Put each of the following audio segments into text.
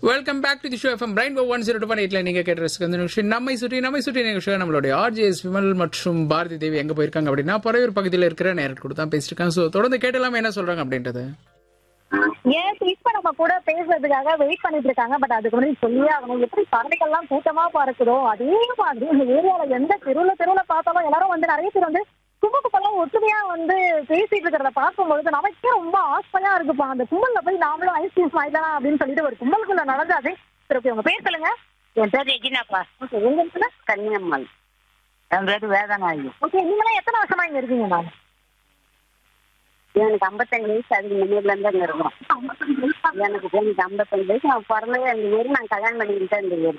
Welcome back to the show FM brain one zero two எயிட்ல நீங்க கேட்ட ரசிக்க இந்த நிகழ்ச்சி நம்மை சுற்றி நம்மை சுற்றி நிகழ்ச்சி நம்மளுடைய ஆர்ஜிஎஸ் விமல் மற்றும் பாரதி தேவி எங்க போயிருக்காங்க அப்படின்னா பறையூர் பகுதியில் இருக்கிற நேரட் கூட தான் பேசிட்டு இருக்காங்க ஸோ தொடர்ந்து கேட்டலாம் என்ன சொல்றாங்க அப்படின்றது ஏன் இப்ப நம்ம கூட பேசுறதுக்காக வெயிட் பண்ணிட்டு இருக்காங்க பட் அதுக்கு முன்னாடி சொல்லியே ஆகணும் எப்படி பறவைகள்லாம் கூட்டமா பறக்குதோ அதே மாதிரி இந்த ஏரியால எந்த தெருவுல தெருவுல பார்த்தாலும் எல்லாரும் வந்து நிறைய பேர் வந்து கும்பலுக்கெல்லாம் ஒற்றுமையா வந்து பேசிட்டு இருக்கிறத பார்க்கும்பொழுது நமக்கே ரொம்ப ஆசையா இருக்குப்பா அந்த கும்பல்ல போய் நாமளும் ஐஸ்கிரீம் வாங்கிடலாம் அப்படின்னு சொல்லிட்டு ஒரு கும்பலுக்குள்ள நடந்தாது திருப்பி உங்க பேர் சொல்லுங்க என் பேர் ரெஜினாப்பா ஓகே எங்க இருக்குல்ல கன்னியம்மாள் என் பேர் வேதநாயகி ஓகே நீங்களாம் எத்தனை வருஷமா இங்க இருக்கீங்க மேம் எனக்கு ஐம்பத்தஞ்சு வயசு அதுக்கு முன்னூர்ல இருந்து அங்க இருக்கோம் எனக்கு எனக்கு ஐம்பத்தஞ்சு வயசு நான் பிறந்தது எங்க ஊர் நான் கல்யாணம் பண்ணிக்கிட்டு தான் இந்த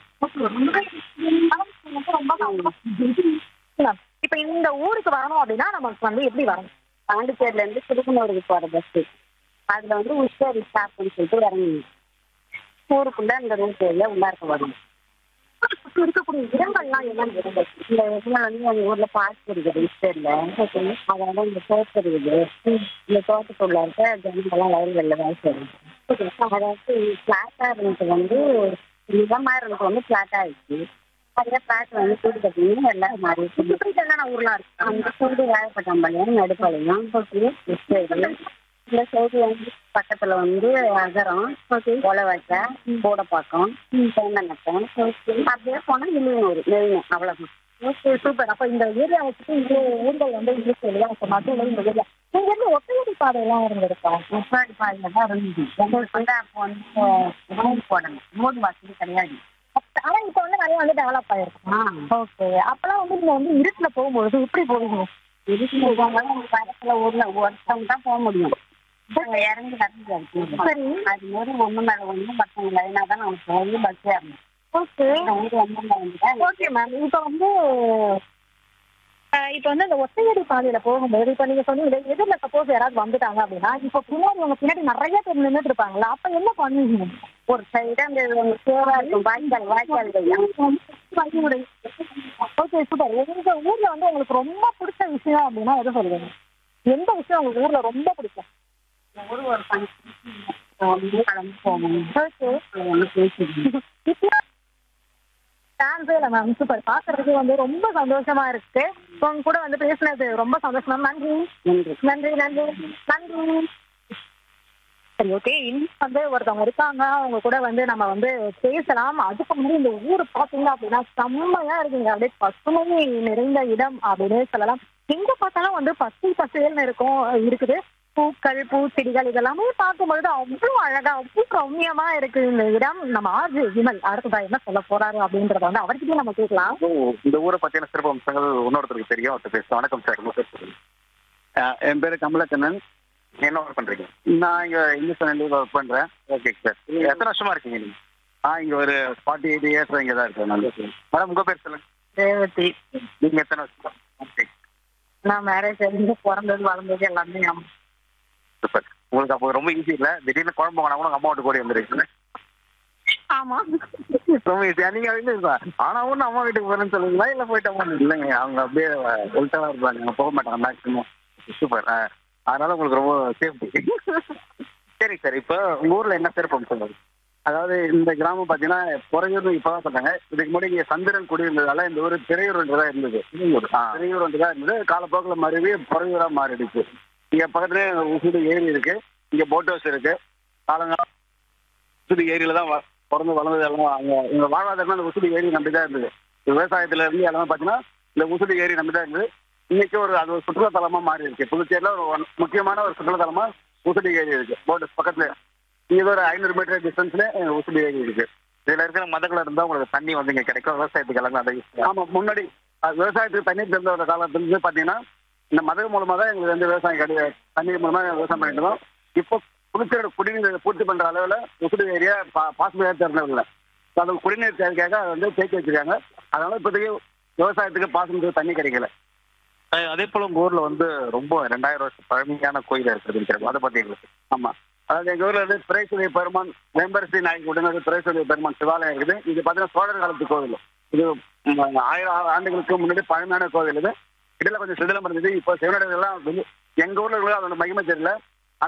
ஊர் இப்ப இந்த ஊருக்கு வரணும் அப்படின்னா நமக்கு வந்து எப்படி வரணும் பாண்டிச்சேரில இருந்து திருப்பனூருக்கு போற பஸ் அதுல வந்து உஷாரி ஸ்டாப்னு சொல்லிட்டு இறங்குங்க ஊருக்குள்ள இந்த ரூட் ஏரியா உள்ளார்க்க வரும் சுத்தி இருக்கக்கூடிய இடங்கள்லாம் என்னன்னு இந்த இடத்துல வந்து எங்க ஊர்ல பார்க் இருக்குது உஷேர்ல அதோட இந்த தோட்டம் இருக்குது இந்த தோட்டத்துள்ள இருக்க ஜனங்கள்லாம் வயல்வெளில வேலை செய்யணும் அதாவது பிளாட்டா இருந்தது வந்து நிலமா இருந்தது வந்து பிளாட்டா ஆயிடுச்சு அதே பிளாட் வந்து சூடு கட்டினு எல்லாம் மாறி இப்படி என்னென்ன ஊர்லாம் இருக்கு அந்த சைடு வேலைப்பட்டம்பாளையம் நடுப்பாளையம் உஷேரி இந்த சைடு வந்து பக்கத்துல வந்து அகரம் கொலவாச்சா கூடப்பாக்கம் தேந்தநத்தம் அப்படியே போனா இளையனூர் மெயின் அவ்வளவுதான் ஓகே சூப்பர் அப்ப இந்த ஏரியா வச்சுட்டு இவ்வளவு ஊர்கள் வந்து இருக்கு இல்லையா அப்ப மதுரை இந்த ஏரியா நீங்க இருந்து ஒத்தையடி பாதை எல்லாம் இருந்திருக்கா முப்பாடி பாதையில தான் இருந்துச்சு எங்களுக்கு வந்து அப்போ வந்து ரோடு போடணும் ரோடு வசதி கிடையாது அப்ப- ஆனா இப்ப வந்து நிறைய வந்து டெவலப் ஆயிருக்கு ஆ ஓகே அப்பெல்லாம் வந்து நீங்க வந்து இருட்டுல போகும்பொழுது எப்படி போவீங்க இதுக்கு போனாலும் பக்கத்துல ஊர்ல ஒருத்தவங்க தான் போக முடியும் நாங்க இறங்கி வரணும் சரி அது மாதிரி ஒண்ணு மேல ஒண்ணு மத்தவங்க லைனா தான் நம்ம போய் பஸ் ஏறணும் ஓகே இந்த ஊர் ஒண்ணு மேல வந்து தான் ஓகே மேம் இப்ப வந்து அஹ் இப்ப வந்து அந்த ஒத்தையடி பாதையில போகும்போது இப்ப நீங்க சொன்னீங்க எதிரில சப்போஸ் யாராவது வந்துட்டாங்க அப்படின்னா இப்ப பின்னாடி உங்க பின்னாடி நிறைய பேர் நின்றுட்டு இருப்பாங்களா அப்ப என்ன பண்ணுவீங்க ஒரு சைடு அந்த சேவா இருக்கும் வாய்க்கால் வாய்க்கால் ஓகே சூப்பர் எங்க ஊர்ல வந்து உங்களுக்கு ரொம்ப பிடிச்ச விஷயம் அப்படின்னா எது சொல்லுவீங்க எந்த விஷயம் உங்க ஊர்ல ரொம்ப பிடிக்கும் ஒரு ஒரு ஃபங்க்ஷன் கலந்து போகணும் ஓகே ஒன்று பேசிக்கணும் சான்ஸே இல்லை மேம் சூப்பர் பாக்குறதுக்கு வந்து ரொம்ப சந்தோஷமா இருக்கு உங்க கூட வந்து பேசினது ரொம்ப சந்தோஷம் மேம் நன்றி நன்றி நன்றி நன்றி நன்றி சரி ஓகே இன்னும் வந்து ஒருத்தவங்க இருக்காங்க அவங்க கூட வந்து நம்ம வந்து பேசலாம் அதுக்கு முன்னாடி இந்த ஊர் பாத்தீங்க அப்படின்னா செம்மையா இருக்குங்க அப்படியே பசுமை நிறைந்த இடம் அப்படின்னு சொல்லலாம் எங்க பார்த்தாலும் வந்து பச்சை பசேல்னு இருக்கும் இருக்குது பூக்கள் பூச்செடிகள் இதெல்லாமே பார்க்கும்பொழுது அவ்வளவு அழகா அவ்வளவு ரம்மியமா இருக்கு இந்த இடம் நம்ம ஆஜி விமல் அடுத்ததா என்ன சொல்ல போறாரு அப்படின்றத வந்து அவர்கிட்டயே நம்ம கேட்கலாம் ஓ, இந்த ஊரை பத்தின சிறப்பு அம்சங்கள் இன்னொருத்தருக்கு தெரியும் அவர்கிட்ட பேச வணக்கம் சார் உங்க பேர் சொல்லுங்க அஹ் என் பேரு கமலக்கண்ணன் என்ன ஒர்க் பண்றீங்க நான் இங்க இங்கிலீஷ் சேனல்ல ஒர்க் பண்றேன் ஓகே சார் எத்தனை வருஷமா இருக்கீங்க நீங்க நான் இங்க ஒரு ஃபார்ட்டி எயிட் இயர்ஸ் இங்க தான் இருக்கேன் நான் மேடம் உங்க பேர் சொல்லுங்க ரேவதி நீங்க எத்தனை வருஷம் ஓகே நான் மேரேஜ் இருந்து பிறந்தது வளர்ந்தது எல்லாமே ஞாபகம். சூப்பர் உங்களுக்கு அப்போ ரொம்ப ஈஸி இல்ல திடீர்னு குழம்பு வாங்கினா கூட உங்க அம்மா வீட்டு ஓடி வந்துருக்கீங்க ஆமா ரொம்ப ஈஸியா நீங்க வந்து ஆனா ஒண்ணு அம்மா வீட்டுக்கு போறேன்னு சொல்லுவீங்களா இல்ல போயிட்டு அம்மா இல்லைங்க அவங்க அப்படியே ஒல்ட்டாவா இருப்பாங்க அவங்க போக மாட்டாங்க மேக்ஸிமம் சூப்பர் அதனால உங்களுக்கு ரொம்ப சேஃப்டி சரி சார் இப்போ உங்க ஊர்ல என்ன சிறப்பு அம்சம் இருக்கு? அதாவது இந்த கிராமம் பாத்தீங்கன்னா பொறையூர்னு இப்பதான் சொன்னாங்க இதுக்கு முன்னாடி இங்க சந்திரன் குடி இருந்ததால இந்த ஊர் திரையூர் தான் இருந்தது ஆ. திரையூர் தான் இருந்தது காலப்போக்கில் மறுபடி பொறையூரா மாறிடுச்சு இங்க பக்கத்துல உசுடு ஏரி இருக்கு இங்க போட் ஹவுஸ் இருக்கு காலங்காலம் உசுடு ஏரியில தான் வ- பிறந்து வளர்ந்தது எல்லாம் அங்க எங்க வாழ்வாதாரம் அந்த உசுடு ஏரி நம்பி தான் இருந்தது விவசாயத்துல இருந்து எல்லாமே பாத்தீங்கன்னா இந்த உசுடு ஏரி நம்பி தான் இருந்தது இன்னைக்கு ஒரு அது ஒரு சுற்றுலா தலமா மாறி இருக்கு புதுச்சேரியில ஒரு ஒன்- முக்கியமான ஒரு சுற்றுலா தலமா உசுடு ஏரி இருக்கு போட் ஹவுஸ் பக்கத்துல இது ஒரு ஐநூறு மீட்டர் டிஸ்டன்ஸ்ல உசுடு ஏரி இருக்கு இதுல இருக்கிற மதங்கள் இருந்தா உங்களுக்கு தண்ணி வந்து இங்க கிடைக்கும் விவசாயத்துக்கு எல்லாமே அதை யூஸ் ஆமா முன்னாடி அஹ், விவசாயத்துக்கு தண்ணீர் திறந்த ஒரு காலத்துல இருந்து பாத்தீங்கன்னா இந்த மதகு மூலமா தான் எங்களுக்கு வந்து விவசாயம் கிடையாது தண்ணீர் மூலமா விவசாயம் பண்ணிட்டு இருந்தோம் இப்போ புதுச்சேரி குடிநீர் பூர்த்தி பண்ற அளவுல உசுடு ஏரியா பாசிபிளா திறந்ததில்லை அது குடிநீர் தேவைக்காக அதை வந்து தேக்கி வச்சிருக்காங்க அதனால இப்போதைக்கு விவசாயத்துக்கு பாசனத்துக்கு தண்ணி கிடைக்கல அஹ் அதே போல உங்க ஊர்ல வந்து ரொம்ப ரெண்டாயிரம் வருஷம் பழமையான கோயில் இருக்குது தெரியும் அதை பத்தி எங்களுக்கு ஆமா அதாவது எங்க ஊர்ல வந்து திரைச்சுவை பெருமான் வேம்பரசி நாய்க்கு உடனே திரைச்சுவை பெருமான் சிவாலயம் இருக்குது இது பாத்தீங்கன்னா சோழர் காலத்து கோவில் இது ம், ஆயிரம் ஆண்டுகளுக்கு முன்னாடி பழமையான கோவில் இது இடையில கொஞ்சம் சிதிலம் இருந்தது இப்போ சிவனடிகள் எல்லாம் வெளி- எங்க ஊர்ல இருக்கிற அதோட மகிமை தெரியல